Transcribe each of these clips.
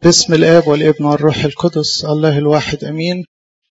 باسم الآب والابن والروح القدس الله الواحد أمين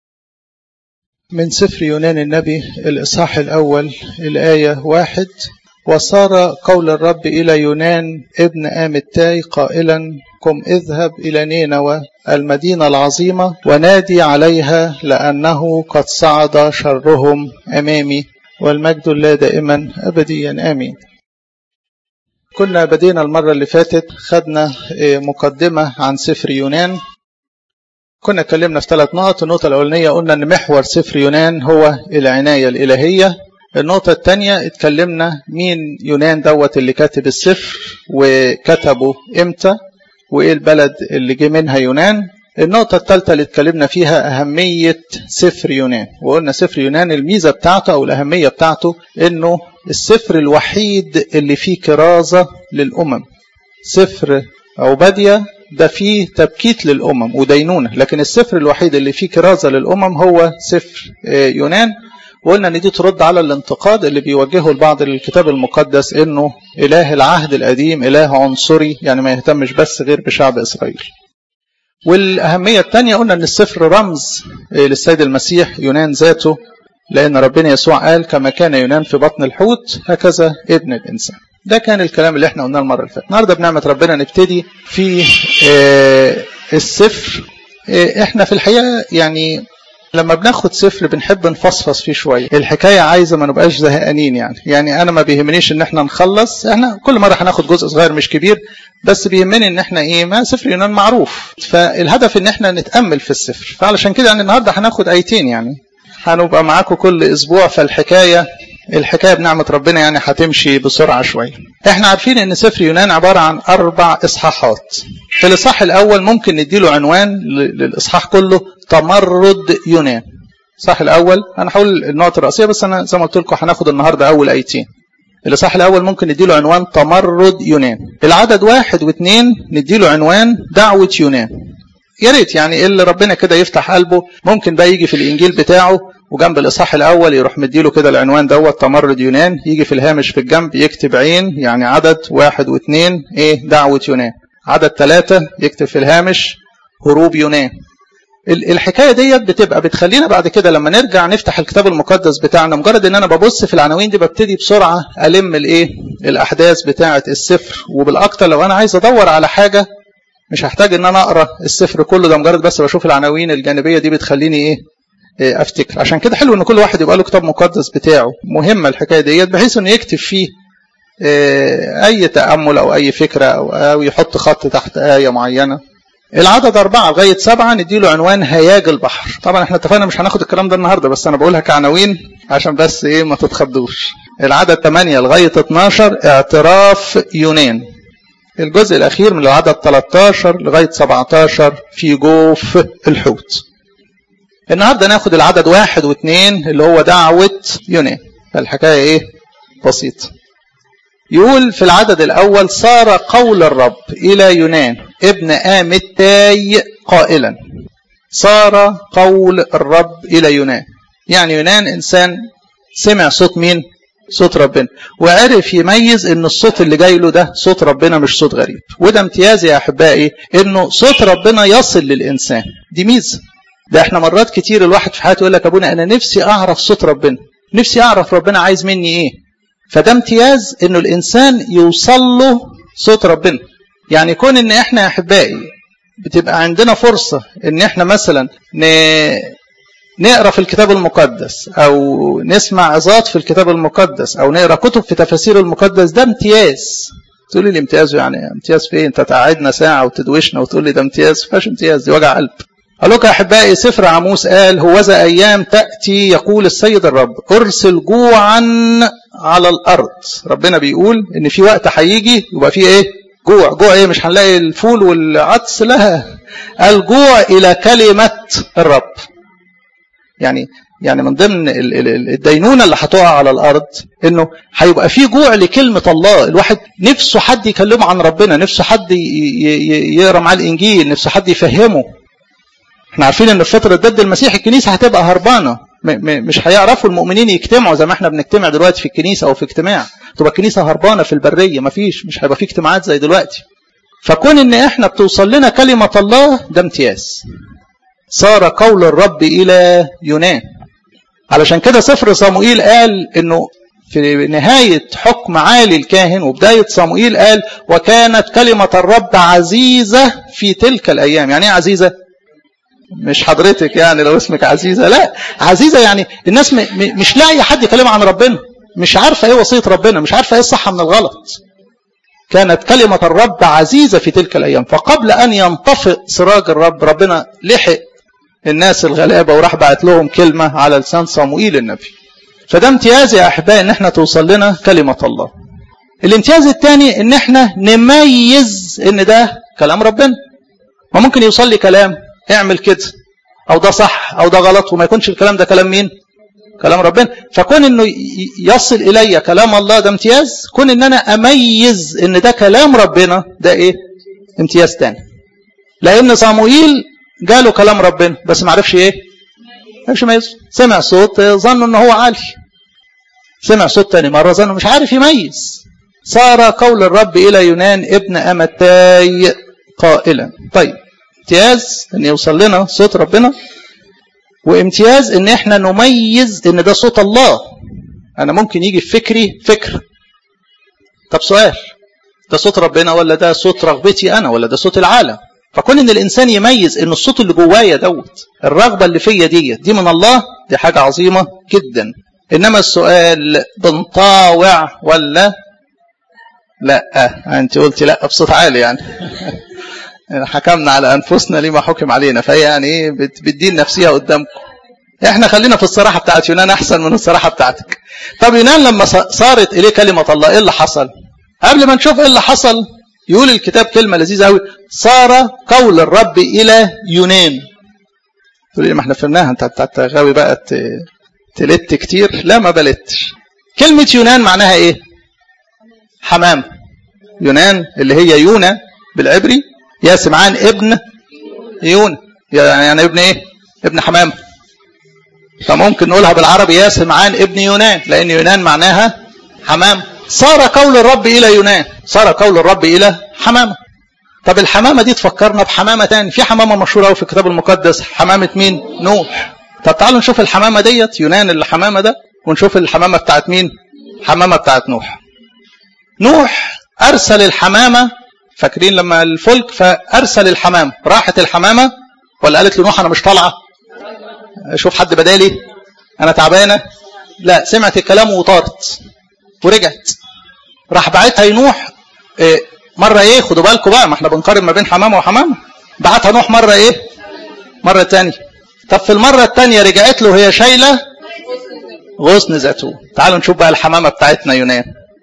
من سفر يونان النبي الإصحاح الأول الآية واحد وصار قول الرب إلى يونان ابن آمتاي قائلا قم اذهب إلى نينوى المدينة العظيمة ونادي عليها لأنه قد صعد شرهم أمامي والمجد الله دائما أبديا آمين كنا بدينا المرة اللي فاتت خدنا مقدمة عن سفر يونان كنا اتكلمنا في ثلاث نقط النقطة الأولانية قلنا أن محور سفر يونان هو العناية الإلهية النقطة الثانية اتكلمنا مين يونان دوت اللي كاتب السفر وكتبه امتى وايه البلد اللي جه منها يونان النقطة الثالثة اللي اتكلمنا فيها أهمية سفر يونان وقلنا سفر يونان الميزة بتاعته أو الأهمية بتاعته إنه السفر الوحيد اللي فيه كرازة للأمم سفر عبادية ده فيه تبكيت للأمم ودينونة لكن السفر الوحيد اللي فيه كرازة للأمم هو سفر يونان وقلنا ان دي ترد على الانتقاد اللي بيوجهه البعض للكتاب المقدس انه اله العهد القديم اله عنصري يعني ما يهتمش بس غير بشعب اسرائيل والاهميه الثانيه قلنا ان السفر رمز للسيد المسيح يونان ذاته لان ربنا يسوع قال كما كان يونان في بطن الحوت هكذا ابن الانسان ده كان الكلام اللي احنا قلناه المره اللي فاتت النهارده بنعمه ربنا نبتدي في السفر احنا في الحقيقه يعني لما بناخد سفر بنحب نفصفص فيه شويه الحكايه عايزه ما نبقاش زهقانين يعني يعني انا ما بيهمنيش ان احنا نخلص احنا كل مره هناخد جزء صغير مش كبير بس بيهمني ان احنا ايه ما سفر يونان معروف فالهدف ان احنا نتامل في السفر فعلشان كده يعني النهارده هناخد ايتين يعني هنبقى معاكم كل اسبوع فالحكايه الحكايه بنعمه ربنا يعني هتمشي بسرعه شويه احنا عارفين ان سفر يونان عباره عن اربع اصحاحات في الاصحاح الاول ممكن نديله عنوان للاصحاح كله تمرد يونان الصح الاول انا هقول النقط الرئيسيه بس انا زي ما قلت لكم هناخد النهارده اول ايتين الاصحاح الاول ممكن نديله عنوان تمرد يونان العدد واحد واثنين نديله عنوان دعوه يونان يا ريت يعني اللي ربنا كده يفتح قلبه ممكن بقى يجي في الانجيل بتاعه وجنب الاصحاح الاول يروح مديله كده العنوان دوت تمرد يونان يجي في الهامش في الجنب يكتب عين يعني عدد واحد واثنين ايه دعوه يونان عدد ثلاثة يكتب في الهامش هروب يونان الحكايه ديت بتبقى بتخلينا بعد كده لما نرجع نفتح الكتاب المقدس بتاعنا مجرد ان انا ببص في العناوين دي ببتدي بسرعه الم الايه الاحداث بتاعه السفر وبالاكتر لو انا عايز ادور على حاجه مش هحتاج ان انا اقرا السفر كله ده مجرد بس بشوف العناوين الجانبيه دي بتخليني ايه افتكر عشان كده حلو ان كل واحد يبقى له كتاب مقدس بتاعه مهمه الحكايه ديت بحيث انه يكتب فيه اي تامل او اي فكره او, أو يحط خط تحت ايه معينه العدد أربعة لغاية سبعة نديله عنوان هياج البحر طبعا احنا اتفقنا مش هناخد الكلام ده النهاردة بس أنا بقولها كعناوين عشان بس إيه ما تتخضوش العدد 8 لغاية 12 اعتراف يونان الجزء الأخير من العدد 13 لغاية 17 في جوف الحوت النهاردة ناخد العدد واحد واثنين اللي هو دعوة يونان الحكاية إيه بسيطة يقول في العدد الأول صار قول الرب إلى يونان ابن آمتاي قائلا صار قول الرب إلى يونان يعني يونان إنسان سمع صوت مين صوت ربنا وعرف يميز ان الصوت اللي جاي له ده صوت ربنا مش صوت غريب وده امتياز يا احبائي انه صوت ربنا يصل للانسان دي ميزه ده احنا مرات كتير الواحد في حياته يقول لك ابونا انا نفسي اعرف صوت ربنا نفسي اعرف ربنا عايز مني ايه فده امتياز انه الانسان يوصل له صوت ربنا يعني كون ان احنا يا احبائي بتبقى عندنا فرصة ان احنا مثلا ن... نقرا في الكتاب المقدس او نسمع عظات في الكتاب المقدس او نقرا كتب في تفاسير المقدس ده امتياز تقول لي امتياز يعني امتياز في ايه انت تقعدنا ساعه وتدوشنا وتقول لي ده امتياز فاش امتياز دي وجع قلب قال لك يا احبائي سفر عموس قال هوذا ايام تاتي يقول السيد الرب ارسل جوعا على الارض ربنا بيقول ان في وقت هيجي يبقى في ايه جوع جوع ايه مش هنلاقي الفول والعدس لها الجوع الى كلمه الرب يعني يعني من ضمن الدينونه اللي هتقع على الارض انه هيبقى في جوع لكلمه الله الواحد نفسه حد يكلمه عن ربنا نفسه حد يقرا معاه الانجيل نفسه حد يفهمه احنا عارفين ان في فتره ضد المسيح الكنيسه هتبقى هربانه مش هيعرفوا المؤمنين يجتمعوا زي ما احنا بنجتمع دلوقتي في الكنيسه او في اجتماع تبقى الكنيسه هربانه في البريه مفيش مش هيبقى في اجتماعات زي دلوقتي فكون ان احنا بتوصل لنا كلمة الله ده امتياز صار قول الرب الى يونان علشان كده سفر صموئيل قال انه في نهاية حكم عالي الكاهن وبداية صموئيل قال وكانت كلمة الرب عزيزة في تلك الأيام يعني ايه عزيزة مش حضرتك يعني لو اسمك عزيزة لا عزيزة يعني الناس م م مش لاقي حد يكلمها عن ربنا مش عارفة ايه وصية ربنا مش عارفة ايه الصح من الغلط كانت كلمة الرب عزيزة في تلك الأيام فقبل أن ينطفئ سراج الرب ربنا لحق الناس الغلابة وراح بعت لهم كلمة على لسان صموئيل النبي فده امتياز يا أحبائي إن احنا توصل لنا كلمة الله الامتياز الثاني إن احنا نميز إن ده كلام ربنا وممكن يوصل لي كلام اعمل كده أو ده صح أو ده غلط وما يكونش الكلام ده كلام مين كلام ربنا فكون انه يصل الي كلام الله ده امتياز كون ان انا اميز ان ده كلام ربنا ده ايه امتياز تاني لان صموئيل جاله كلام ربنا بس ما عرفش ايه ما عرفش يميز سمع صوت ظن ان هو عالي سمع صوت تاني مره ظن مش عارف يميز صار قول الرب الى يونان ابن امتاي قائلا طيب امتياز ان يوصل لنا صوت ربنا وامتياز ان احنا نميز ان ده صوت الله انا ممكن يجي في فكري فكر طب سؤال ده صوت ربنا ولا ده صوت رغبتي انا ولا ده صوت العالم فكون ان الانسان يميز ان الصوت اللي جوايا دوت الرغبه اللي فيا دي دي من الله دي حاجه عظيمه جدا انما السؤال بنطاوع ولا لا انت قلتي لا بصوت عالي يعني حكمنا على انفسنا لما حكم علينا فهي يعني ايه بتدين نفسيها قدامكم احنا خلينا في الصراحه بتاعت يونان احسن من الصراحه بتاعتك طب يونان لما صارت اليه كلمه الله ايه اللي حصل قبل ما نشوف ايه اللي حصل يقول الكتاب كلمه لذيذه قوي صار قول الرب الى يونان تقول لي ما احنا فهمناها انت انت غاوي بقى تلت كتير لا ما بلتش كلمه يونان معناها ايه حمام يونان اللي هي يونا بالعبري يا سمعان ابن يونا يعني ابن ايه ابن حمام فممكن نقولها بالعربي يا سمعان ابن يونان لان يونان معناها حمام صار قول الرب الى يونان صار قول الرب الى حمامه طب الحمامه دي تفكرنا بحمامه تاني في حمامه مشهوره قوي في الكتاب المقدس حمامه مين نوح طب تعالوا نشوف الحمامه ديت يونان اللي حمامه ده ونشوف الحمامه بتاعت مين حمامه بتاعت نوح نوح ارسل الحمامه فاكرين لما الفلك فارسل الحمامه راحت الحمامه ولا قالت لنوح انا مش طالعه شوف حد بدالي انا تعبانه لا سمعت الكلام وطارت ورجعت راح بعتها ينوح إيه مره ايه خدوا بالكم بقى ما احنا بنقارن ما بين حمامه وحمامه بعتها نوح مره ايه مره ثانيه طب في المره الثانيه رجعت له وهي شايله غصن زيتون تعالوا نشوف بقى الحمامه بتاعتنا يونان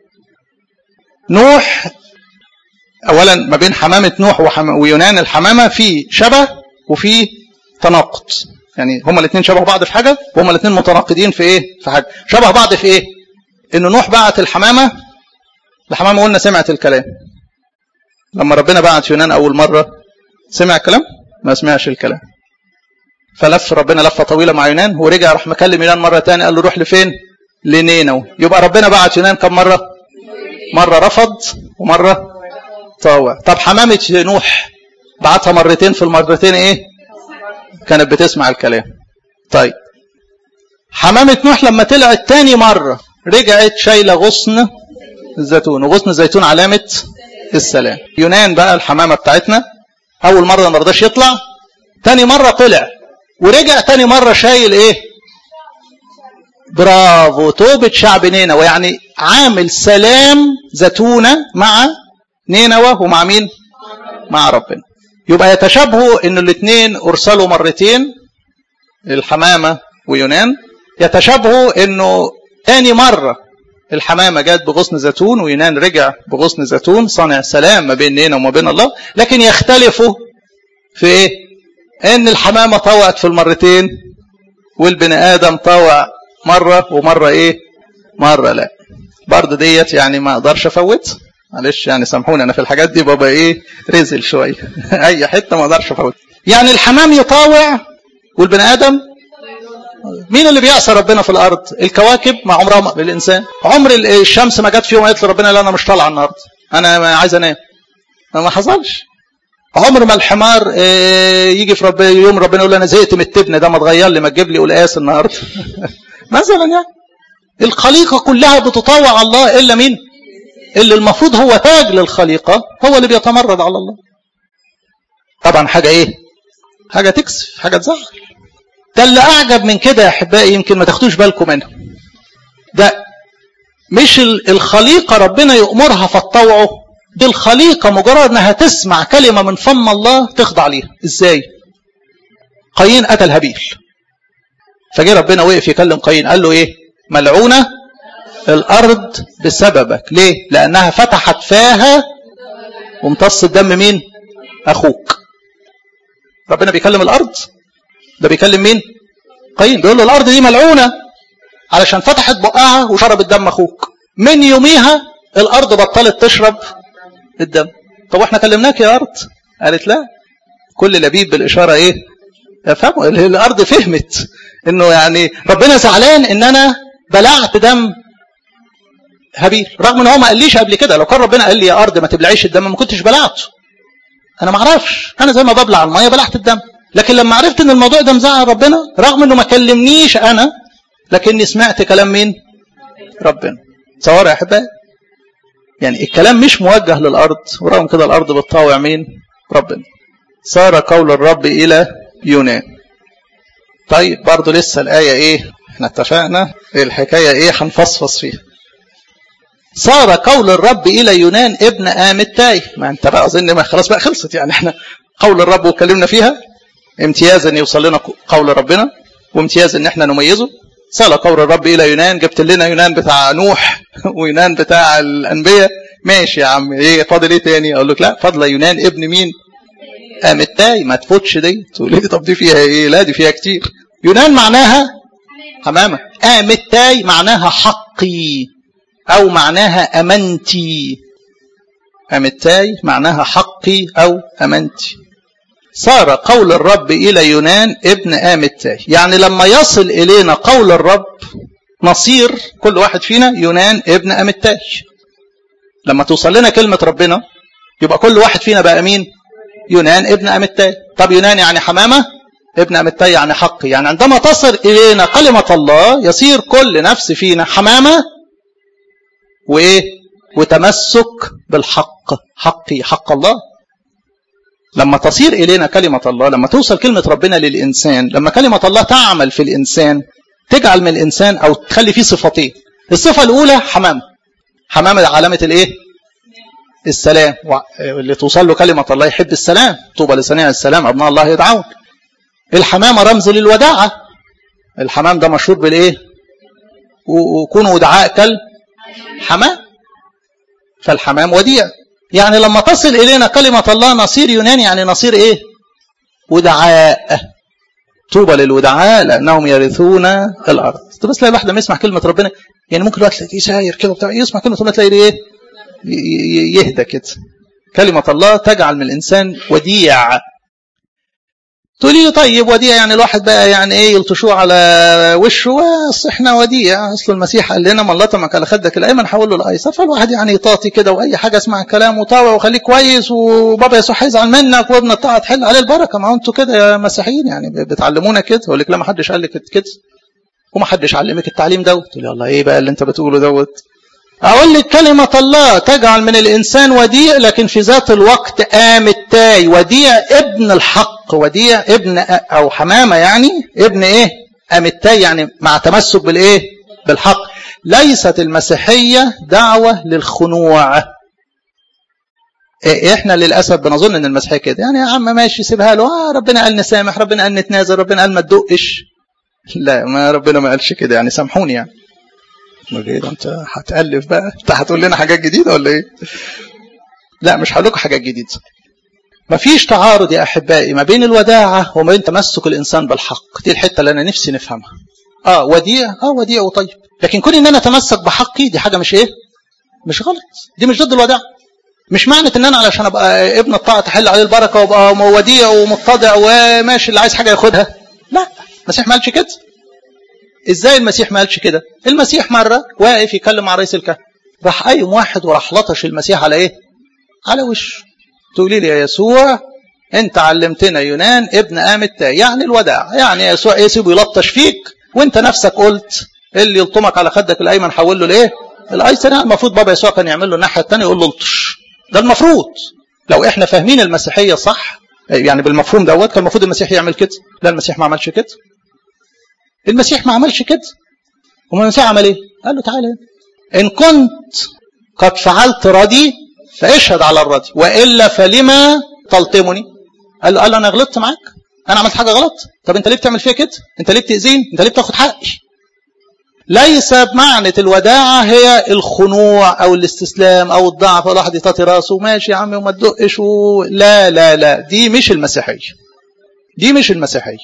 نوح اولا ما بين حمامه نوح وحم... ويونان الحمامه في شبه وفي تناقض يعني هما الاثنين شبه بعض في حاجه وهما الاثنين متناقضين في ايه في حاجه شبه بعض في ايه ان نوح بعت الحمامه الحمامه قلنا سمعت الكلام لما ربنا بعت يونان اول مره سمع الكلام ما سمعش الكلام فلف ربنا لفه طويله مع يونان ورجع راح مكلم يونان مره ثانيه قال له روح لفين لنينو يبقى ربنا بعت يونان كم مره مره رفض ومره طاوع طب حمامه نوح بعتها مرتين في المرتين ايه كانت بتسمع الكلام طيب حمامة نوح لما طلعت تاني مرة رجعت شايلة غصن الزيتون وغصن الزيتون علامة السلام يونان بقى الحمامة بتاعتنا أول مرة ما رضاش يطلع تاني مرة طلع ورجع تاني مرة شايل إيه برافو توبة شعب نينوى يعني عامل سلام زيتونة مع نينوى ومع مين مع ربنا يبقى يتشابهوا ان الاثنين ارسلوا مرتين الحمامه ويونان يتشابهوا انه ثاني مره الحمامه جت بغصن زيتون ويونان رجع بغصن زيتون صانع سلام ما بين نينا وما بين الله لكن يختلفوا في ايه ان الحمامه طوعت في المرتين والبني ادم طوع مره ومره ايه مره لا برضه ديت يعني ما اقدرش افوتها معلش يعني سامحوني انا في الحاجات دي بابا ايه رزل شويه اي حته ما اقدرش افوت يعني الحمام يطاوع والبني ادم مين اللي بيعصى ربنا في الارض الكواكب مع عمرها ما الانسان عمر الشمس ما جت في يوم قالت لربنا لا انا مش طالعه النهارده انا عايز انام ما حصلش عمر ما الحمار يجي في رب يوم ربنا يقول انا زهقت من التبن ده ما تغير لي ما تجيب لي قلقاس النهارده مثلا يعني الخليقه كلها بتطاوع الله الا مين؟ اللي المفروض هو تاج للخليقه هو اللي بيتمرد على الله. طبعا حاجه ايه؟ حاجه تكسف، حاجه تزعل. ده اللي اعجب من كده يا احبائي يمكن ما تاخدوش بالكم منه. ده مش الخليقه ربنا يامرها فتطوعه دي الخليقة مجرد انها تسمع كلمة من فم الله تخضع ليها ازاي قايين قتل هابيل فجاء ربنا وقف يكلم قايين قال له ايه ملعونة الارض بسببك ليه لانها فتحت فاها وامتص الدم مين اخوك ربنا بيكلم الارض ده بيكلم مين قايين بيقول له الارض دي ملعونة علشان فتحت بقها وشربت دم اخوك من يوميها الارض بطلت تشرب الدم طب احنا كلمناك يا ارض قالت لا كل لبيب بالاشاره ايه افهموا الارض فهمت انه يعني ربنا زعلان ان انا بلعت دم هابيل رغم ان هو ما قاليش قبل كده لو كان ربنا قال لي يا ارض ما تبلعيش الدم ما كنتش بلعته انا ما اعرفش انا زي ما ببلع الميه بلعت الدم لكن لما عرفت ان الموضوع ده مزعل ربنا رغم انه ما كلمنيش انا لكني سمعت كلام مين ربنا تصور يا احبائي يعني الكلام مش موجه للأرض ورغم كده الأرض بتطاوع مين ربنا صار قول الرب إلى يونان طيب برضو لسه الآية إيه احنا اتفقنا الحكاية إيه هنفصفص فيها صار قول الرب إلى يونان ابن آمتاي ما انت بقى أظن ما خلاص بقى خلصت يعني احنا قول الرب وكلمنا فيها امتياز ان يوصل لنا قول ربنا وامتياز ان احنا نميزه صار قول الرب الى يونان جبت لنا يونان بتاع نوح ويونان بتاع الانبياء ماشي يا عم ايه فاضل ايه تاني اقول لك لا فاضل يونان ابن مين امتاي ما تفوتش دي تقول لي طب دي فيها ايه لا دي فيها كتير يونان معناها حمامه امتاي معناها حقي او معناها امنتي امتاي معناها حقي او امنتي صار قول الرب إلى يونان ابن آمتاي يعني لما يصل إلينا قول الرب نصير كل واحد فينا يونان ابن أمتاي لما توصل لنا كلمة ربنا يبقى كل واحد فينا بقى مين يونان ابن أمتاي طب يونان يعني حمامة ابن أمتاي يعني حقي يعني عندما تصل إلينا كلمة الله يصير كل نفس فينا حمامة وإيه وتمسك بالحق حقي حق الله لما تصير إلينا كلمة الله لما توصل كلمة ربنا للإنسان لما كلمة الله تعمل في الإنسان تجعل من الإنسان أو تخلي فيه صفتين الصفة الأولى حمامة حمامة علامة الإيه السلام اللي توصل له كلمة الله يحب السلام طوبى لصنيع السلام أبناء الله يدعون الحمامة رمز للوداعة الحمام ده مشهور بالإيه وكونوا ودعاء كالحمام فالحمام وديع يعني لما تصل إلينا كلمة الله نصير يوناني يعني نصير إيه ودعاء طوبى للودعاء لأنهم يرثون الأرض بس تلاقي واحد لما يسمع كلمة ربنا يعني ممكن الواحد تلاقيه ساير كده وبتاع يسمع كلمة ربنا تلاقي إيه يهدى كده كلمة الله تجعل من الإنسان وديع تقولي لي طيب وديع يعني الواحد بقى يعني ايه يلطشوه على وشه اصل احنا وديع اصل المسيح قال لنا من لطمك على خدك الايمن حول له الايسر فالواحد يعني يطاطي كده واي حاجه اسمع كلام وطاوع وخليك كويس وبابا يسوع هيزعل منك وابن الطاعه تحل عليه البركه ما انتوا كده يا مسيحيين يعني بتعلمونا كده يقول لك لا ما حدش قال لك كده وما حدش علمك التعليم دوت تقول لي الله ايه بقى اللي انت بتقوله دوت أقول لك كلمة الله تجعل من الإنسان وديع لكن في ذات الوقت قام التاي وديع ابن الحق وديع ابن أو حمامة يعني ابن إيه قام التاي يعني مع تمسك بالإيه بالحق ليست المسيحية دعوة للخنوع إيه احنا للاسف بنظن ان المسيحيه كده يعني يا عم ماشي سيبها له آه ربنا قال نسامح ربنا قال نتنازل ربنا قال ما تدقش لا ما ربنا ما قالش كده يعني سامحوني يعني ده انت هتالف بقى انت هتقول لنا حاجات جديده ولا ايه لا مش هقول لكم حاجات جديده مفيش تعارض يا احبائي ما بين الوداعه وما بين تمسك الانسان بالحق دي الحته اللي انا نفسي نفهمها اه وديع اه وديع وطيب لكن كون ان انا اتمسك بحقي دي حاجه مش ايه مش غلط دي مش ضد الوداع مش معنى ان انا علشان ابقى ابن الطاعه تحل عليه البركه وابقى وديع ومتضع وماشي اللي عايز حاجه ياخدها لا المسيح ما قالش كده ازاي المسيح ما قالش كده المسيح مره واقف يكلم مع رئيس الكهنه راح قايم واحد وراح لطش المسيح على ايه على وشه تقولي لي يا يسوع انت علمتنا يونان ابن امتا يعني الوداع يعني يسوع يسيبه يلطش فيك وانت نفسك قلت اللي يلطمك على خدك الايمن حول له الايه الايسر المفروض بابا يسوع كان يعمل له الناحيه الثانيه يقول له الطش ده المفروض لو احنا فاهمين المسيحيه صح يعني بالمفهوم دوت كان المفروض المسيح يعمل كده لا المسيح ما عملش كده المسيح ما عملش كده وما المسيح عمل ايه قال له تعالى ان كنت قد فعلت ردي فاشهد على الردي والا فلما تلطمني قال له قال له انا غلطت معاك انا عملت حاجه غلط طب انت ليه بتعمل فيا كده انت ليه بتاذيني انت ليه بتاخد حقي ليس بمعنى الوداعة هي الخنوع أو الاستسلام أو الضعف الواحد يطاطي راسه ماشي يا عمي وما تدقش و... لا لا لا دي مش المسيحية دي مش المسيحية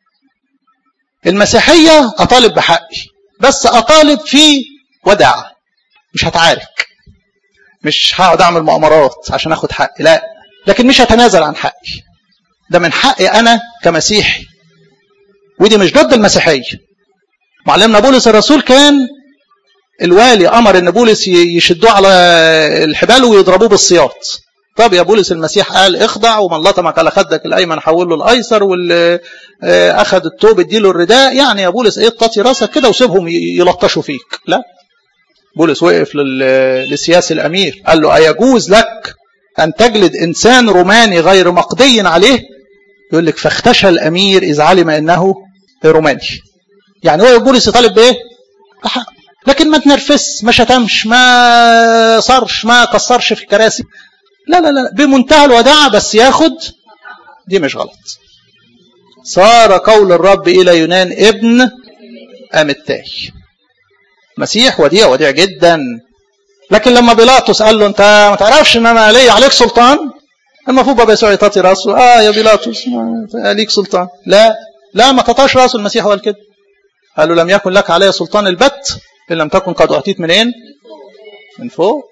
المسيحية أطالب بحقي بس أطالب في وداعة مش هتعارك مش هقعد أعمل مؤامرات عشان أخد حقي لا لكن مش هتنازل عن حقي ده من حقي أنا كمسيحي ودي مش ضد المسيحية معلمنا بولس الرسول كان الوالي امر ان بولس يشدوه على الحبال ويضربوه بالسياط طب يا بولس المسيح قال اخضع ومن لطمك على خدك الايمن حول له الايسر واللي اخذ التوب اديله الرداء يعني يا بولس ايه تطي راسك كده وسيبهم يلطشوا فيك لا بولس وقف للسياسي الامير قال له ايجوز لك ان تجلد انسان روماني غير مقضي عليه يقول لك فاختشى الامير اذ علم انه روماني يعني هو بولس يطالب بايه بحق لكن ما تنرفس ما شتمش ما صرش ما كسرش في الكراسي لا لا لا بمنتهى الوداعة بس ياخد دي مش غلط صار قول الرب إلى يونان ابن أمتاي مسيح وديع وديع جدا لكن لما بيلاطس قال له انت ما تعرفش ان انا لي عليك سلطان المفروض بابا يسوع يطاطي راسه اه يا بيلاطس ليك سلطان لا لا ما تطاش راسه المسيح هو كده قال له لم يكن لك علي سلطان البت إن لم تكن قد أعطيت منين من فوق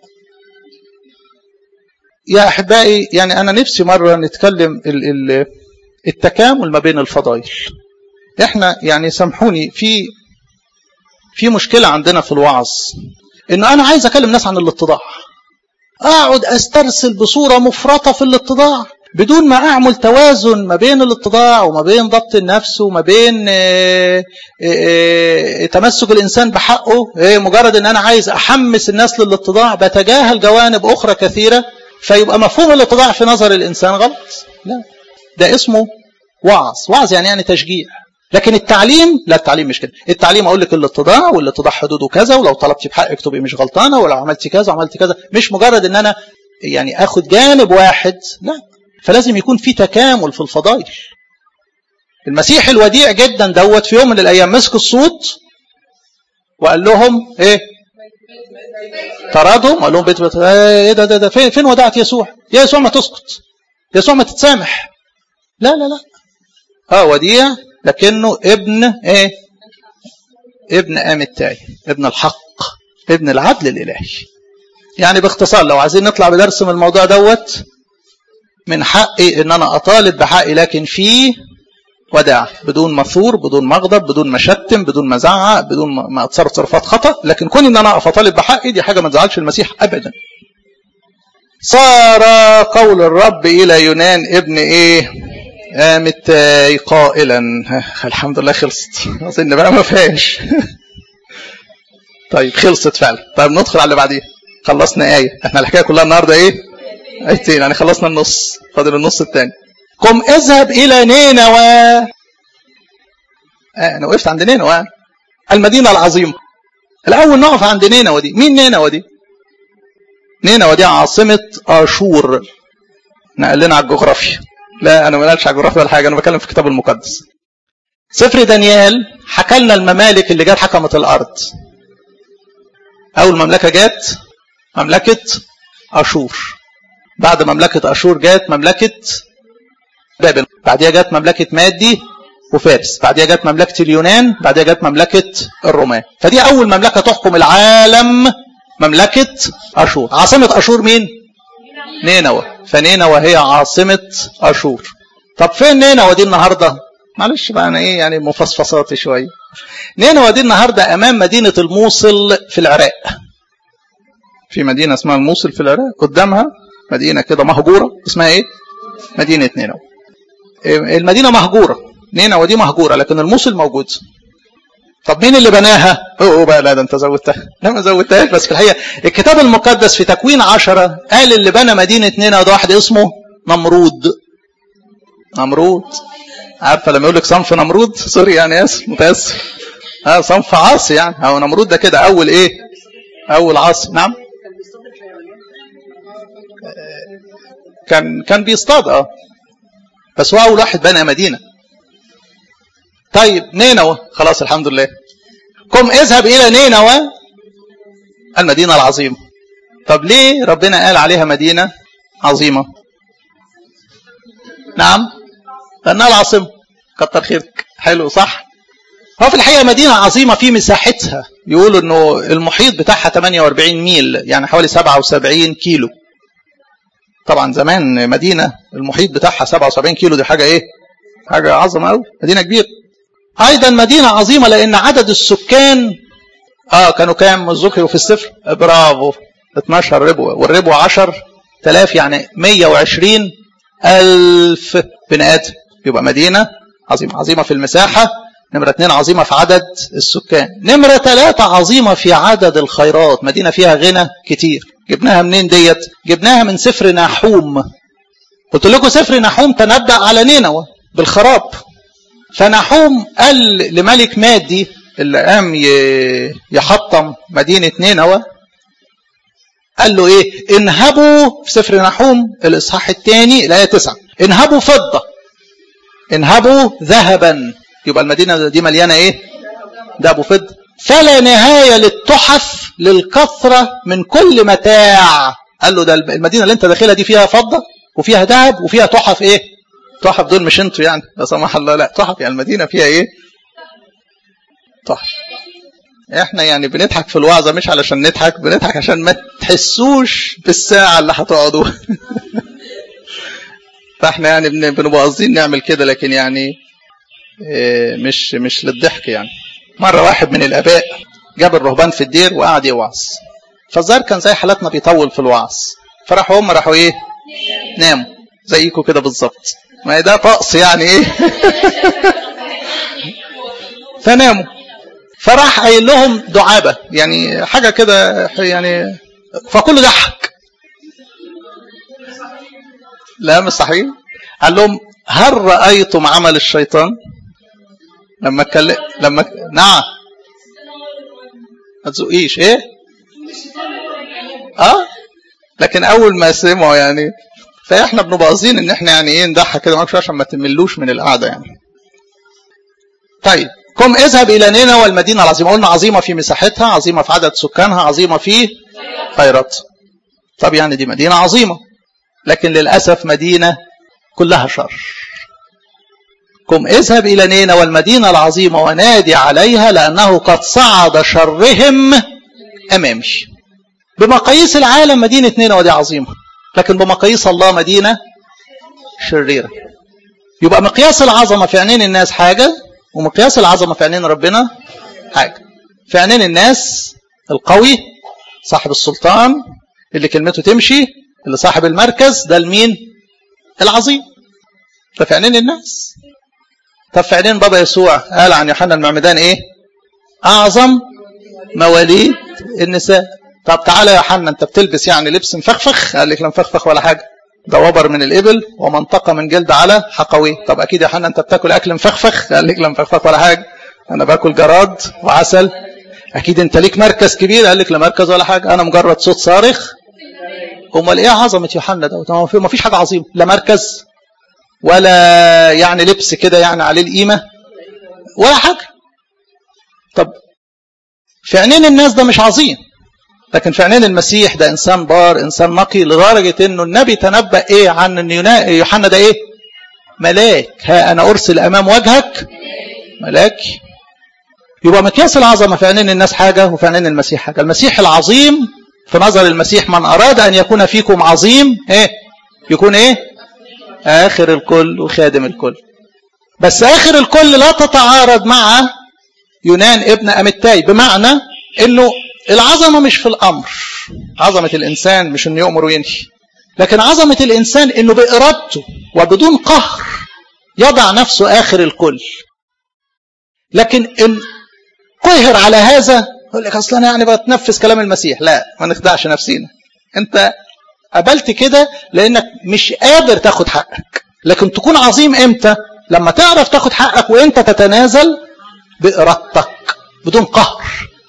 يا أحبائي يعني أنا نفسي مرة نتكلم ال ال التكامل ما بين الفضائل احنا يعني سامحوني في في مشكلة عندنا في الوعظ انه انا عايز اكلم ناس عن الاتضاع اقعد استرسل بصورة مفرطة في الاتضاع بدون ما اعمل توازن ما بين الاتضاع وما بين ضبط النفس وما بين اه اه تمسك الانسان بحقه مجرد ان انا عايز احمس الناس للاتضاع بتجاهل جوانب اخرى كثيره فيبقى مفهوم الاتضاع في نظر الانسان غلط لا ده اسمه وعظ وعظ يعني يعني تشجيع لكن التعليم لا التعليم مش كده التعليم اقول لك الاتضاع والاتضاع حدوده كذا ولو طلبتي بحقك تبقي مش غلطانه ولو عملتي كذا وعملتي كذا مش مجرد ان انا يعني اخد جانب واحد لا فلازم يكون في تكامل في الفضائل المسيح الوديع جدا دوت في يوم من الايام مسك الصوت وقال لهم ايه طردهم قال لهم بيت بيت ايه ده ده, ده فين فين ودعت يسوع يا يسوع ما تسكت يسوع ما تتسامح لا لا لا اه وديع لكنه ابن ايه ابن امتاي ابن الحق ابن العدل الالهي يعني باختصار لو عايزين نطلع بدرس من الموضوع دوت من حقي ان انا اطالب بحقي لكن فيه وداع بدون مثور بدون مغضب بدون ما شتم بدون ما زعق بدون ما اتصرف تصرفات خطا لكن كون ان انا اقف اطالب بحقي دي حاجه ما تزعلش المسيح ابدا صار قول الرب الى يونان ابن ايه قامت قائلا الحمد لله خلصت اظن بقى ما فيهاش طيب خلصت فعلا طيب ندخل على اللي بعديها خلصنا ايه احنا الحكايه كلها النهارده ايه ايتين يعني خلصنا النص فاضل النص الثاني قم اذهب الى نينوى آه انا وقفت عند نينوى المدينه العظيمه الاول نقف عند نينوى دي مين نينوى دي نينوى دي عاصمه اشور نقل لنا على الجغرافيا لا انا ما قالش على الجغرافيا ولا حاجه انا بتكلم في الكتاب المقدس سفر دانيال حكى لنا الممالك اللي جت حكمت الارض اول مملكه جت مملكه اشور بعد مملكه اشور جت مملكه بابل بعديها جت مملكه مادي وفارس بعديها جت مملكه اليونان بعديها جت مملكه الرومان فدي اول مملكه تحكم العالم مملكه اشور عاصمه اشور مين نينوى فنينوى هي عاصمه اشور طب فين نينوى دي النهارده معلش بقى انا ايه يعني مفصفصاتي شويه نينوى دي النهارده امام مدينه الموصل في العراق في مدينه اسمها الموصل في العراق قدامها مدينة كده مهجورة اسمها ايه مدينة نينوى المدينة مهجورة نينوى دي مهجورة لكن الموصل موجود طب مين اللي بناها اوه بقى لا ده انت زودتها لا ما زودتهاش بس في الحقيقة الكتاب المقدس في تكوين عشرة قال اللي بنى مدينة نينوى ده واحد اسمه نمرود نمرود عارفة لما يقول لك صنف نمرود سوري يعني اسف متاسف اه صنف عاصي يعني هو نمرود ده كده اول ايه اول عاصي نعم كان كان بيصطاد اه بس هو اول واحد بنى مدينه طيب نينوى خلاص الحمد لله قم اذهب الى نينوى المدينه العظيمه طب ليه ربنا قال عليها مدينه عظيمه نعم لانها العاصمه كتر خيرك حلو صح هو في الحقيقه مدينه عظيمه في مساحتها يقولوا انه المحيط بتاعها 48 ميل يعني حوالي 77 كيلو طبعا زمان مدينه المحيط بتاعها 77 كيلو دي حاجه ايه حاجه عظمه قوي مدينه كبيره ايضا مدينه عظيمه لان عدد السكان اه كانوا كام ذكروا في السفر برافو 12 ربوه والربوه 10000 يعني 120 ألف بني آدم يبقى مدينة عظيمة عظيمة في المساحة نمرة اثنين عظيمة في عدد السكان نمرة ثلاثة عظيمة في عدد الخيرات مدينة فيها غنى كتير جبناها منين ديت جبناها من سفر نحوم قلت لكم سفر نحوم تنبأ على نينوى بالخراب فنحوم قال لملك مادي اللي قام يحطم مدينة نينوى قال له ايه انهبوا في سفر نحوم الاصحاح الثاني الايه 9 انهبوا فضه انهبوا ذهبا يبقى المدينه دي مليانه ايه ده ابو فضه فلا نهايه للتحف للكثره من كل متاع قال له ده المدينه اللي انت داخلها دي فيها فضه وفيها ذهب وفيها تحف ايه تحف دول مش انتوا يعني لا سمح الله لا تحف يعني المدينه فيها ايه تحف احنا يعني بنضحك في الوعظة مش علشان نضحك بنضحك عشان ما تحسوش بالساعة اللي هتقعدوا فاحنا يعني بنبقى قاصدين نعمل كده لكن يعني مش مش للضحك يعني مرة واحد من الآباء جاب الرهبان في الدير وقعد يوعظ فالظاهر كان زي حالاتنا بيطول في الوعظ فراحوا هم راحوا ايه ناموا زيكم كده بالظبط ما ده طقس يعني ايه فناموا فراح قايل لهم دعابة يعني حاجة كده يعني فكله ضحك لا مش صحيح قال لهم هل رأيتم عمل الشيطان لما اتكلم لما نعم ما تزقيش ايه اه لكن اول ما سمعوا يعني فاحنا بنبقى قاصدين ان احنا يعني ايه نضحك كده معاك عشان ما تملوش من القعده يعني طيب قم اذهب الى نينوى والمدينه العظيمه قلنا عظيمه في مساحتها عظيمه في عدد سكانها عظيمه في خيرات طب يعني دي مدينه عظيمه لكن للاسف مدينه كلها شر قم اذهب الى نينوى والمدينه العظيمه ونادي عليها لانه قد صعد شرهم امامي بمقاييس العالم مدينه نينوى دي عظيمه لكن بمقاييس الله مدينه شريره يبقى مقياس العظمه في عينين الناس حاجه ومقياس العظمه في عينين ربنا حاجه في عينين الناس القوي صاحب السلطان اللي كلمته تمشي اللي صاحب المركز ده المين العظيم ده في عينين الناس طب في عينين بابا يسوع قال عن يوحنا المعمدان ايه اعظم مواليد النساء طب تعالى يا يوحنا انت بتلبس يعني لبس مفخفخ قال لك لا مفخفخ ولا حاجه ده وبر من الإبل ومنطقة من جلد على حقوي طب أكيد يا حنا أنت بتاكل أكل مفخفخ قال لك لا مفخفخ ولا حاجة أنا باكل جراد وعسل أكيد أنت ليك مركز كبير قال لك لا مركز ولا حاجة أنا مجرد صوت صارخ أمال إيه عظمة يوحنا ده ما فيش حاجة عظيمة لا مركز ولا يعني لبس كده يعني عليه القيمة ولا حاجة طب في عينين الناس ده مش عظيم لكن في عينين المسيح ده انسان بار انسان نقي لدرجه انه النبي تنبأ ايه عن ان يوحنا ده ايه ملاك ها انا ارسل امام وجهك ملاك يبقى مقياس العظمه في عينين الناس حاجه وفي عينين المسيح حاجه المسيح العظيم في نظر المسيح من اراد ان يكون فيكم عظيم ايه يكون ايه اخر الكل وخادم الكل بس اخر الكل لا تتعارض مع يونان ابن امتاي بمعنى انه العظمة مش في الأمر عظمة الإنسان مش إنه يؤمر وينهي لكن عظمة الإنسان إنه بإرادته وبدون قهر يضع نفسه آخر الكل لكن إن قهر على هذا يقول لك أصلا يعني بتنفذ كلام المسيح لا ما نخدعش نفسينا أنت قبلت كده لأنك مش قادر تاخد حقك لكن تكون عظيم إمتى لما تعرف تاخد حقك وإنت تتنازل بإرادتك بدون قهر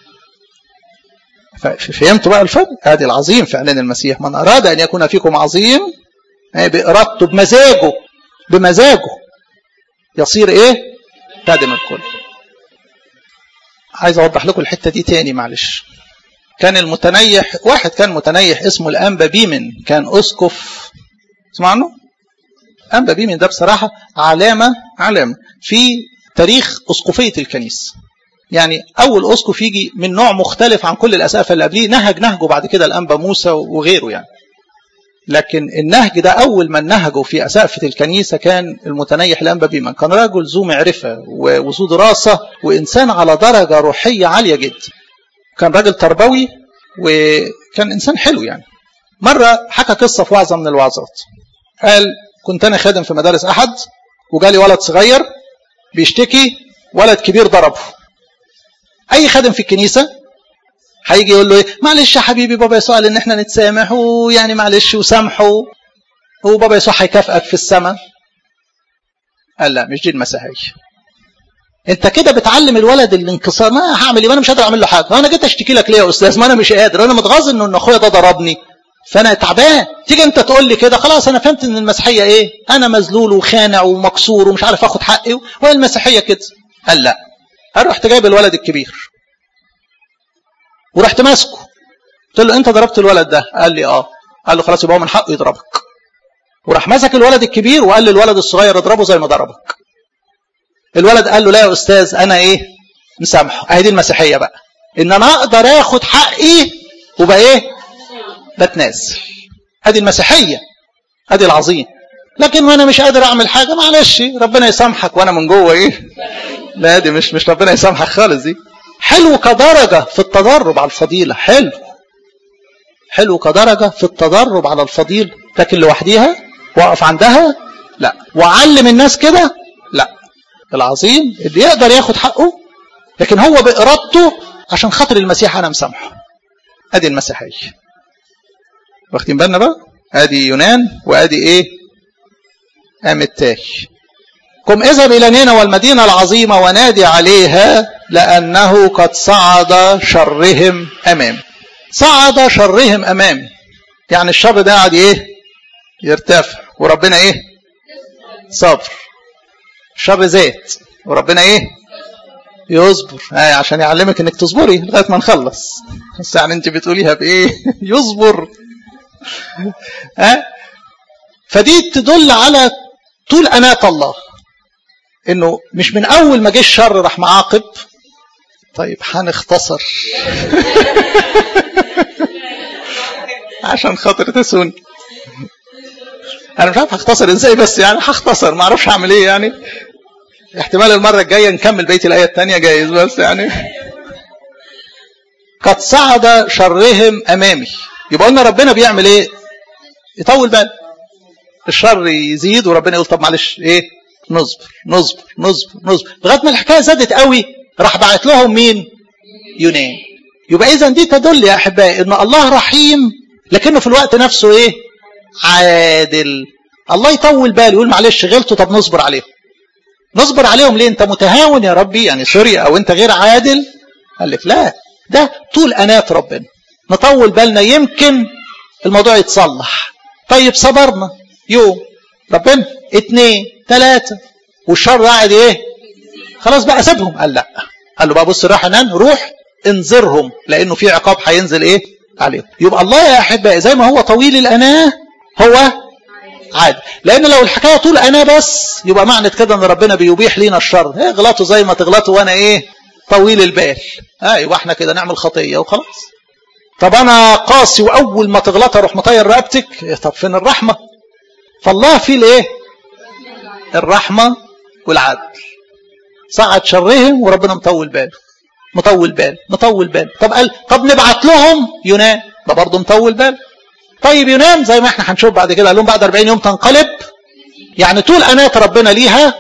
فهمتوا بقى الفرق هذه العظيم في اعلان المسيح من اراد ان يكون فيكم عظيم بارادته بمزاجه بمزاجه يصير ايه خادم الكل عايز اوضح لكم الحته دي تاني معلش كان المتنيح واحد كان متنيح اسمه الانبا بيمن كان اسقف تسمع عنه انبا بيمن ده بصراحه علامه علامه في تاريخ اسقفيه الكنيسه يعني اول اسقف يجي من نوع مختلف عن كل الاسقفه اللي قبليه نهج نهجه بعد كده الانبا موسى وغيره يعني لكن النهج ده اول من نهجه في اسقفه الكنيسه كان المتنيح الانبا بيمن كان رجل ذو معرفه وذو دراسه وانسان على درجه روحيه عاليه جدا كان راجل تربوي وكان انسان حلو يعني مره حكى قصه في وعظه من الوعظات قال كنت انا خادم في مدارس احد وجالي ولد صغير بيشتكي ولد كبير ضربه اي خادم في الكنيسه هيجي يقول له ايه معلش يا حبيبي بابا يسوع قال ان احنا نتسامح ويعني معلش وسامحه وبابا يسوع هيكافئك في السماء قال لا مش دي المسيحيه انت كده بتعلم الولد الانكسار ما هعمل ايه ما انا مش قادر اعمل له حاجه انا جيت اشتكي لك ليه يا استاذ ما انا مش قادر انا متغاظ انه اخويا ده ضربني فانا تعبان تيجي انت تقول لي كده خلاص انا فهمت ان المسيحيه ايه انا مذلول وخانع ومكسور ومش عارف اخد حقي وهي المسيحيه كده قال لا انا رحت جايب الولد الكبير ورحت ماسكه قلت له انت ضربت الولد ده قال لي اه قال له خلاص يبقى هو من حقه يضربك وراح مسك الولد الكبير وقال للولد الصغير اضربه زي ما ضربك الولد قال له لا يا استاذ انا ايه مسامحه اهي دي المسيحيه بقى ان انا اقدر اخد حقي وبقى ايه بتنازل ادي المسيحيه ادي العظيم لكن وانا مش قادر اعمل حاجه معلش ربنا يسامحك وانا من جوه ايه لا دي مش مش ربنا يسامحك خالص دي حلو كدرجه في التدرب على الفضيله حلو حلو كدرجه في التدرب على الفضيله لكن لوحديها واقف عندها لا واعلم الناس كده لا العظيم اللي يقدر ياخد حقه لكن هو بارادته عشان خاطر المسيح انا مسامحه ادي المسيحيه واخدين بالنا بقى ادي يونان وادي ايه قام التاي قم اذهب الى نينوى والمدينه العظيمه ونادي عليها لانه قد صعد شرهم امامي صعد شرهم امامي يعني الشر ده قاعد ايه يرتفع وربنا ايه صبر الشر زاد وربنا ايه يصبر آه عشان يعلمك انك تصبري لغايه ما نخلص بس يعني انت بتقوليها بايه يصبر ها آه؟ فدي تدل على طول أناة الله انه مش من اول ما جه الشر راح معاقب طيب هنختصر عشان خاطر تسون انا مش عارف هختصر ازاي بس يعني هختصر ما اعرفش اعمل ايه يعني احتمال المره الجايه نكمل بقيه الايه الثانيه جايز بس يعني قد صعد شرهم امامي يبقى قلنا ربنا بيعمل ايه يطول بال الشر يزيد وربنا يقول طب معلش ايه نصبر نصبر نصبر نصبر لغايه ما الحكايه زادت قوي راح بعت لهم مين يونان يبقى اذا دي تدل يا احبائي ان الله رحيم لكنه في الوقت نفسه ايه عادل الله يطول باله يقول معلش غلطوا طب نصبر عليهم نصبر عليهم ليه انت متهاون يا ربي يعني سوري او انت غير عادل قال لك لا ده طول انات ربنا نطول بالنا يمكن الموضوع يتصلح طيب صبرنا يوم ربنا اتنين تلاتة والشر قاعد ايه خلاص بقى سيبهم قال لا قال له بقى بص راح نان روح انذرهم لانه في عقاب هينزل ايه عليهم يبقى الله يا احبائي زي ما هو طويل الاناه هو عادي لان لو الحكايه طول انا بس يبقى معنى كده ان ربنا بيبيح لينا الشر ايه غلطوا زي ما تغلطوا وانا ايه طويل البال ايوه احنا كده نعمل خطيه وخلاص طب انا قاسي واول ما تغلط اروح مطير رقبتك إيه طب فين الرحمه فالله فيه الايه الرحمه والعدل صعد شرهم وربنا مطول باله مطول بال مطول بال طب قال طب نبعت لهم يونان ده برضه مطول بال طيب يونان زي ما احنا هنشوف بعد كده قال لهم بعد 40 يوم تنقلب يعني طول أناة ربنا ليها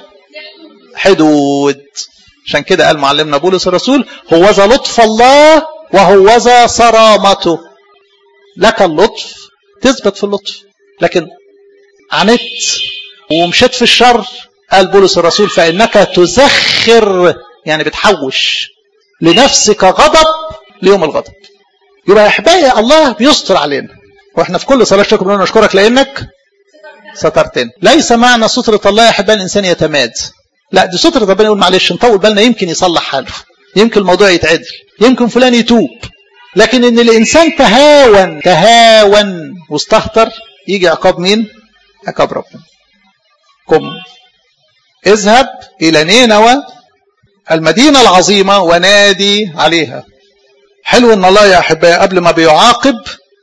حدود عشان كده قال معلمنا بولس الرسول هوذا لطف الله وهوذا صرامته لك اللطف تثبت في اللطف لكن عانيت ومشيت في الشر قال بولس الرسول فإنك تزخر يعني بتحوش لنفسك غضب ليوم الغضب يبقى يا احبائي الله بيستر علينا واحنا في كل صلاه شكر بنقول نشكرك لانك سترتنا ليس معنى سترة الله يا احبائي الانسان يتماد لا دي سترة ربنا يقول معلش نطول بالنا يمكن يصلح حاله يمكن الموضوع يتعدل يمكن فلان يتوب لكن ان الانسان تهاون تهاون واستهتر يجي عقاب مين عقاب ربنا قم اذهب الى نينوى المدينة العظيمة ونادي عليها حلو ان الله يا احبائي قبل ما بيعاقب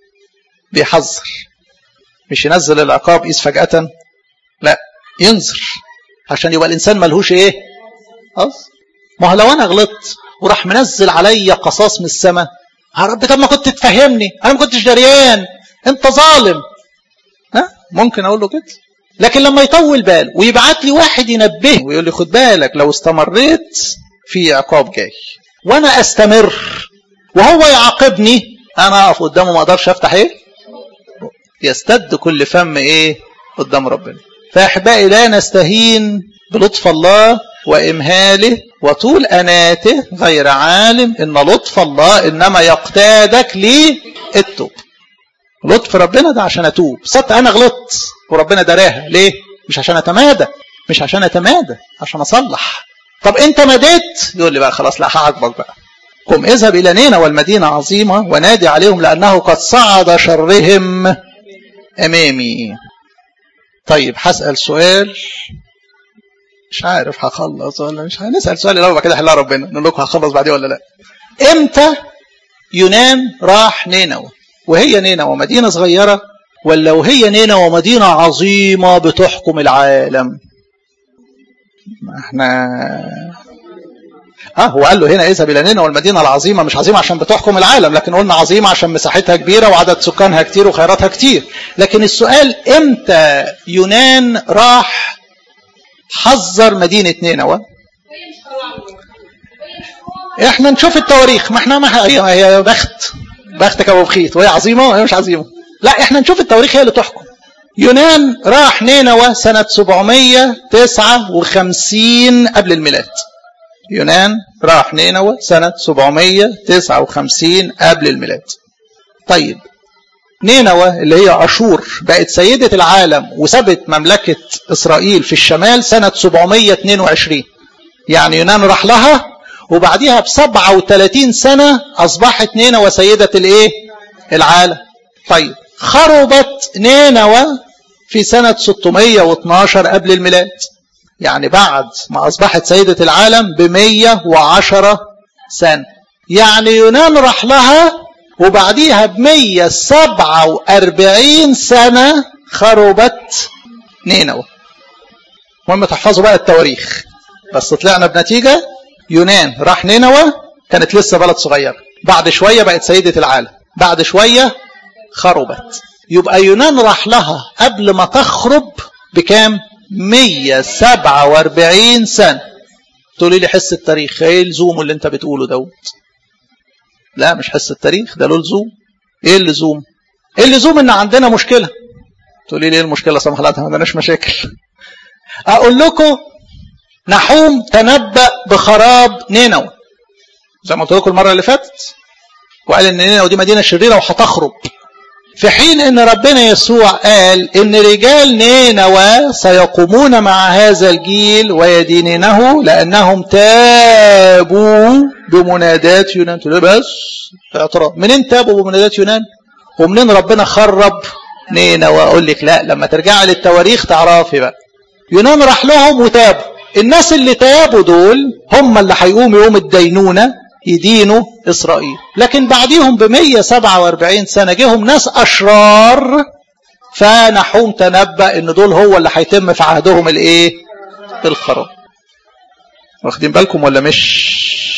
بيحذر مش ينزل العقاب قيس فجأة لا ينذر عشان يبقى الانسان ملهوش ايه خلاص ما هو لو انا غلطت وراح منزل عليا قصاص من السماء يا رب طب ما كنت تفهمني انا ما كنتش دريان انت ظالم ها ممكن اقول له كده لكن لما يطول بال ويبعت لي واحد ينبهني ويقول لي خد بالك لو استمريت في عقاب جاي وانا استمر وهو يعاقبني انا اقف قدامه ما اقدرش افتح ايه يستد كل فم ايه قدام ربنا فاحبائي لا نستهين بلطف الله وامهاله وطول اناته غير عالم ان لطف الله انما يقتادك للتوب لطف ربنا ده عشان اتوب صدق انا غلطت وربنا دراها ليه مش عشان اتمادى مش عشان اتمادى عشان اصلح طب انت مديت يقول لي بقى خلاص لا هعاقبك بقى قم اذهب الى نينا والمدينه عظيمه ونادي عليهم لانه قد صعد شرهم امامي طيب هسال سؤال مش عارف هخلص ولا مش هنسال سؤال الاول بعد كده حلها ربنا نقول لكم هخلص بعدين ولا لا امتى يونان راح نينوى وهي نينوى مدينه صغيره ولا وهي نينوى مدينه عظيمه بتحكم العالم ما احنا اه هو قال له هنا اذهب الى نينوى والمدينه العظيمه مش عظيمه عشان بتحكم العالم لكن قلنا عظيمه عشان مساحتها كبيره وعدد سكانها كتير وخيراتها كتير لكن السؤال امتى يونان راح حذر مدينه نينوى احنا نشوف التواريخ ما احنا ما هي, هي بخت بختك ابو بخيت وهي عظيمه وهي مش عظيمه لا احنا نشوف التواريخ هي اللي تحكم يونان راح نينوى سنة 759 قبل الميلاد يونان راح نينوى سنة 759 قبل الميلاد طيب نينوى اللي هي أشور بقت سيدة العالم وسبت مملكة إسرائيل في الشمال سنة 722 يعني يونان راح لها وبعديها ب 37 سنة أصبحت نينوى سيدة الإيه؟ العالم طيب خربت نينوى في سنة 612 قبل الميلاد يعني بعد ما أصبحت سيدة العالم ب 110 سنة يعني يونان راح لها وبعديها ب 147 سنة خربت نينوى المهم تحفظوا بقى التواريخ بس طلعنا بنتيجة يونان راح نينوى كانت لسه بلد صغيرة بعد شوية بقت سيدة العالم بعد شوية خربت يبقى يونان راح لها قبل ما تخرب بكام 147 سنة تقولي لي حس التاريخ ايه اللزوم اللي انت بتقوله دوت لا مش حس التاريخ ده له لزوم ايه اللزوم ايه اللزوم ان عندنا مشكلة تقولي لي ايه المشكلة سمح الله ما عندناش مشاكل اقول لكم نحوم تنبأ بخراب نينوى زي ما قلت لكم المرة اللي فاتت وقال ان نينوى دي مدينة شريرة وهتخرب في حين ان ربنا يسوع قال ان رجال نينوى سيقومون مع هذا الجيل ويدينونه لانهم تابوا بمنادات يونان تقول بس اعتراض منين تابوا بمنادات يونان ومنين ربنا خرب نينوى اقول لك لا لما ترجع للتواريخ تعرفي بقى يونان راح لهم وتابوا الناس اللي تابوا دول هم اللي هيقوموا يوم الدينونه يدينوا إسرائيل لكن بعديهم ب 147 سنة جيهم ناس أشرار فنحوم تنبأ إن دول هو اللي هيتم في عهدهم الإيه؟ الخراب واخدين بالكم ولا مش؟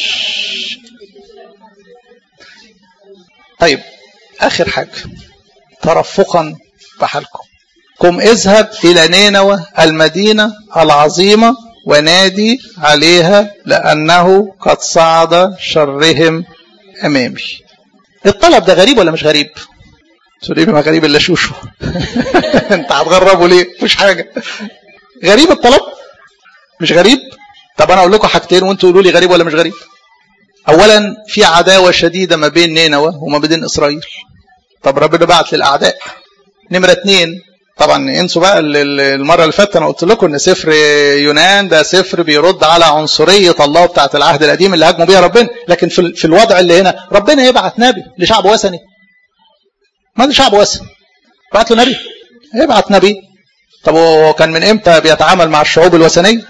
طيب آخر حاجة ترفقا بحالكم قم اذهب إلى نينوى المدينة العظيمة ونادي عليها لأنه قد صعد شرهم أمامي الطلب ده غريب ولا مش غريب تقول لي ما غريب الا شوشو انت هتغربه ليه مش حاجه غريب الطلب مش غريب طب انا اقول لكم حاجتين وانتوا قولوا لي غريب ولا مش غريب اولا في عداوه شديده ما بين نينوى وما بين اسرائيل طب ربنا بعت للاعداء نمره اتنين طبعا انسوا بقى المره اللي فاتت انا قلت لكم ان سفر يونان ده سفر بيرد على عنصريه الله بتاعه العهد القديم اللي هاجموا بيها ربنا لكن في في الوضع اللي هنا ربنا يبعت نبي لشعب وثني ما ده شعب وثني بعت له نبي يبعت نبي طب هو كان من امتى بيتعامل مع الشعوب الوثنيه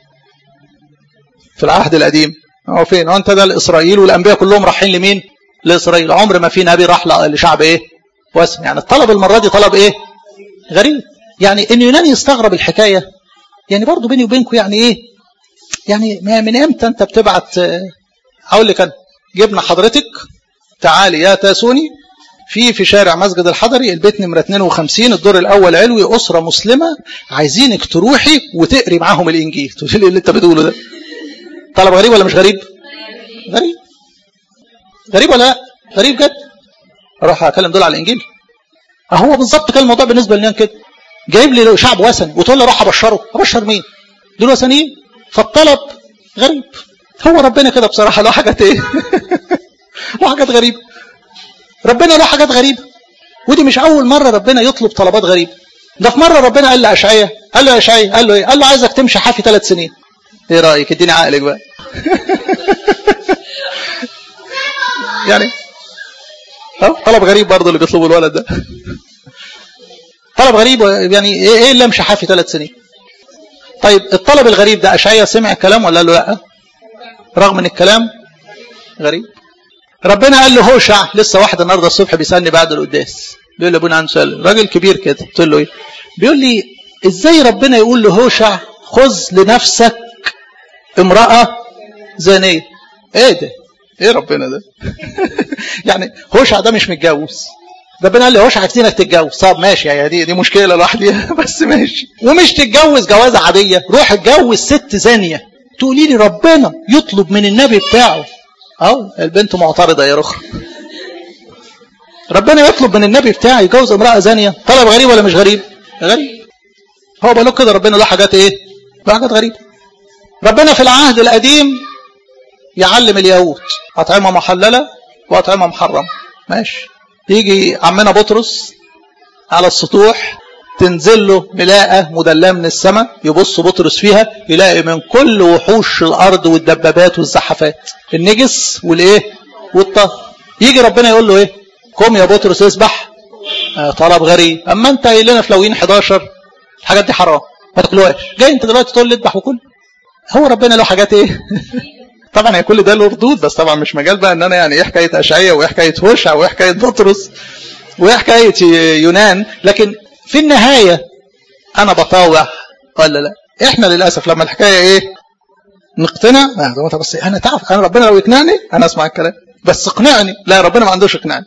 في العهد القديم هو فين هو انت ده لاسرائيل والانبياء كلهم رايحين لمين لاسرائيل عمر ما في نبي راح لشعب ايه وثني يعني الطلب المره دي طلب ايه غريب يعني ان يونان يستغرب الحكايه يعني برضه بيني وبينكم يعني ايه يعني من امتى انت بتبعت اقول لك انا جبنا حضرتك تعالي يا تاسوني في في شارع مسجد الحضري البيت نمره 52 الدور الاول علوي اسره مسلمه عايزينك تروحي وتقري معاهم الانجيل تقول لي اللي انت بتقوله ده طلب غريب ولا مش غريب غريب غريب ولا لا غريب جد اروح اكلم دول على الانجيل هو بالظبط كان الموضوع بالنسبه لنا كده جايب لي شعب وثني وتقول لي روح ابشره ابشر مين دول وثنيين فالطلب غريب هو ربنا كده بصراحه له حاجات ايه له حاجات غريبه ربنا له حاجات غريبه ودي مش اول مره ربنا يطلب طلبات غريبه ده في مره ربنا قال لاشعياء قال له يا اشعياء قال له ايه قال له عايزك تمشي حافي ثلاث سنين ايه رايك اديني عقلك بقى يعني اه طلب غريب برضه اللي بيطلبه الولد ده طلب غريب يعني ايه اللي امشي حافي ثلاث سنين طيب الطلب الغريب ده اشعياء سمع الكلام ولا قال له لا رغم ان الكلام غريب ربنا قال له هوشع لسه واحد النهارده الصبح بيسالني بعد القداس بيقول لي ابونا عنده سؤال راجل كبير كده قلت له ايه بيقول لي ازاي ربنا يقول لهوشع خذ لنفسك امراه زانيه ايه ده ايه ربنا ده يعني هوشع ده مش متجوز ربنا قال لي هوشع عايزينك تتجوز طب ماشي يا دي دي مشكله لوحديها بس ماشي ومش تتجوز جوازه عاديه روح اتجوز ست زانيه تقولي لي ربنا يطلب من النبي بتاعه اهو البنت معترضه يا رخ ربنا يطلب من النبي بتاعه يجوز امراه زانيه طلب غريب ولا مش غريب غريب هو بقول كده ربنا له حاجات ايه له حاجات غريبه ربنا في العهد القديم يعلم اليهود أطعمة محللة وأطعمة محرمة ماشي يجي عمنا بطرس على السطوح تنزل له ملاءة مدلاه من السماء يبص بطرس فيها يلاقي من كل وحوش الأرض والدبابات والزحفات النجس والإيه والطهر يجي ربنا يقول له إيه قم يا بطرس اسبح آه طلب غريب أما أنت قايل لنا في لوين 11 الحاجات دي حرام ما تاكلوهاش جاي أنت دلوقتي تقول لي اذبح وكل هو ربنا له حاجات إيه طبعا هي كل ده له ردود بس طبعا مش مجال بقى ان انا يعني ايه حكايه اشعياء وايه حكايه هوشع وايه حكايه بطرس وايه حكايه يونان لكن في النهايه انا بطاوع ولا لا احنا للاسف لما الحكايه ايه نقتنع لا بس انا تعرف انا ربنا لو يقنعني انا اسمع الكلام بس اقنعني لا ربنا ما عندوش اقناعني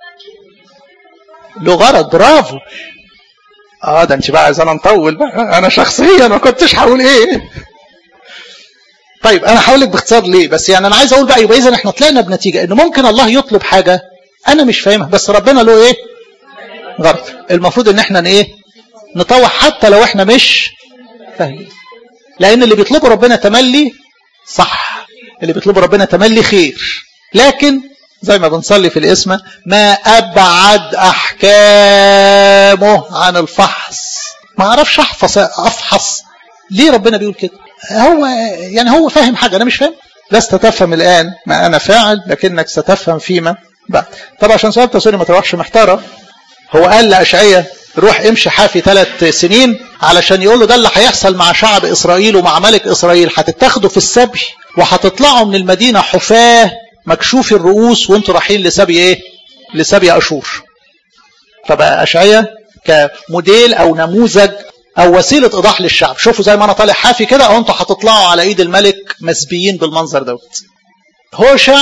له غرض برافو اه ده انت بقى عايز انا نطول بقى انا شخصيا ما كنتش هقول ايه طيب انا هقول لك باختصار ليه بس يعني انا عايز اقول بقى يبقى اذا احنا طلعنا بنتيجه ان ممكن الله يطلب حاجه انا مش فاهمها بس ربنا له ايه غرض المفروض ان احنا ايه نطوع حتى لو احنا مش فاهمين لان اللي بيطلبه ربنا تملي صح اللي بيطلبه ربنا تملي خير لكن زي ما بنصلي في الاسم ما ابعد احكامه عن الفحص ما اعرفش احفظ افحص ليه ربنا بيقول كده هو يعني هو فاهم حاجة أنا مش فاهم لست تفهم الآن ما أنا فاعل لكنك ستفهم فيما بعد طب عشان سؤال تسوني ما تروحش محتارة هو قال لأشعية روح امشي حافي ثلاث سنين علشان يقول له ده اللي هيحصل مع شعب إسرائيل ومع ملك إسرائيل هتتاخدوا في السبي وهتطلعوا من المدينة حفاة مكشوف الرؤوس وانتوا رايحين لسبي ايه لسبي أشور فبقى أشعية كموديل أو نموذج او وسيله ايضاح للشعب شوفوا زي ما انا طالع حافي كده او انتوا هتطلعوا على ايد الملك مسبيين بالمنظر دوت هوشع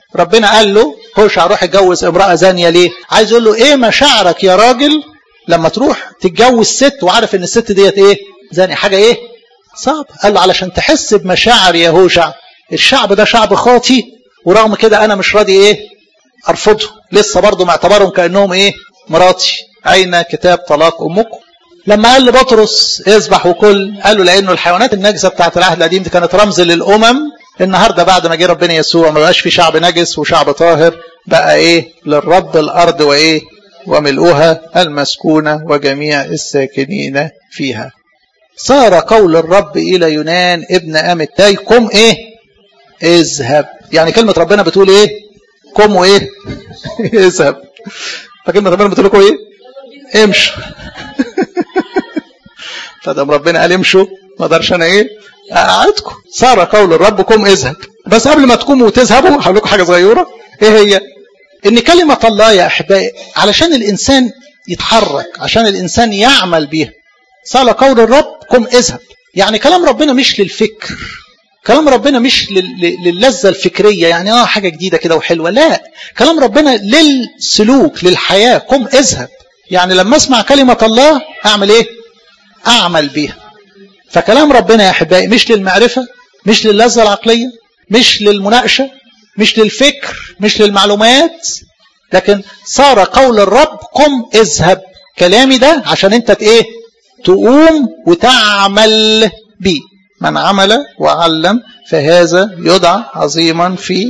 ربنا قال له هوشع روح اتجوز امرأة زانية ليه عايز يقول له ايه مشاعرك يا راجل لما تروح تتجوز ست وعارف ان الست ديت ايه زانية حاجة ايه صعب قال له علشان تحس بمشاعر يا هوشع الشعب ده شعب خاطي ورغم كده انا مش راضي ايه ارفضه لسه برضه معتبرهم كانهم ايه مراتي اين كتاب طلاق امكم لما قال لبطرس اذبح وكل قال له لانه الحيوانات النجسه بتاعت العهد القديم دي كانت رمز للامم النهارده بعد ما جه ربنا يسوع ما بقاش في شعب نجس وشعب طاهر بقى ايه للرب الارض وايه وملؤها المسكونه وجميع الساكنين فيها صار قول الرب الى يونان ابن امتاي قم ايه اذهب يعني كلمه ربنا بتقول ايه قم وايه اذهب فكلمه ربنا بتقول لكم ايه امشوا فدام ربنا قال امشوا ما اقدرش انا ايه اقعدكم صار قول الرب قم اذهب بس قبل ما تقوموا وتذهبوا هقول لكم حاجه صغيره ايه هي ان كلمه الله يا احبائي علشان الانسان يتحرك عشان الانسان يعمل بيها صار قول الرب قم اذهب يعني كلام ربنا مش للفكر كلام ربنا مش للذة الفكرية يعني اه حاجة جديدة كده وحلوة لا كلام ربنا للسلوك للحياة قم اذهب يعني لما اسمع كلمة الله اعمل ايه اعمل بيها فكلام ربنا يا احبائي مش للمعرفة مش للذة العقلية مش للمناقشة مش للفكر مش للمعلومات لكن صار قول الرب قم اذهب كلامي ده عشان انت ايه تقوم وتعمل بيه من عمل وعلم فهذا يدعى عظيما في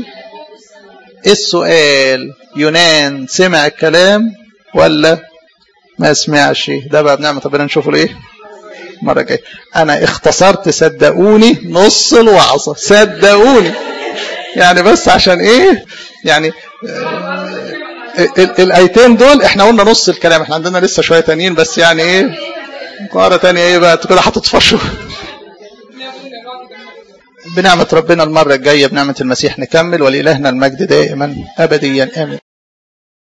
السؤال يونان سمع الكلام ولا ما سمعش ده بقى بنعمة ربنا نشوفه الايه المرة الجاية انا اختصرت صدقوني نص الوعظة صدقوني يعني بس عشان ايه يعني الايتين دول احنا قلنا نص الكلام احنا عندنا لسه شوية تانيين بس يعني ايه مرة تانية ايه بقى كده هتطفشوا بنعمة ربنا المرة الجاية بنعمة المسيح نكمل ولإلهنا المجد دائما أبديا آمين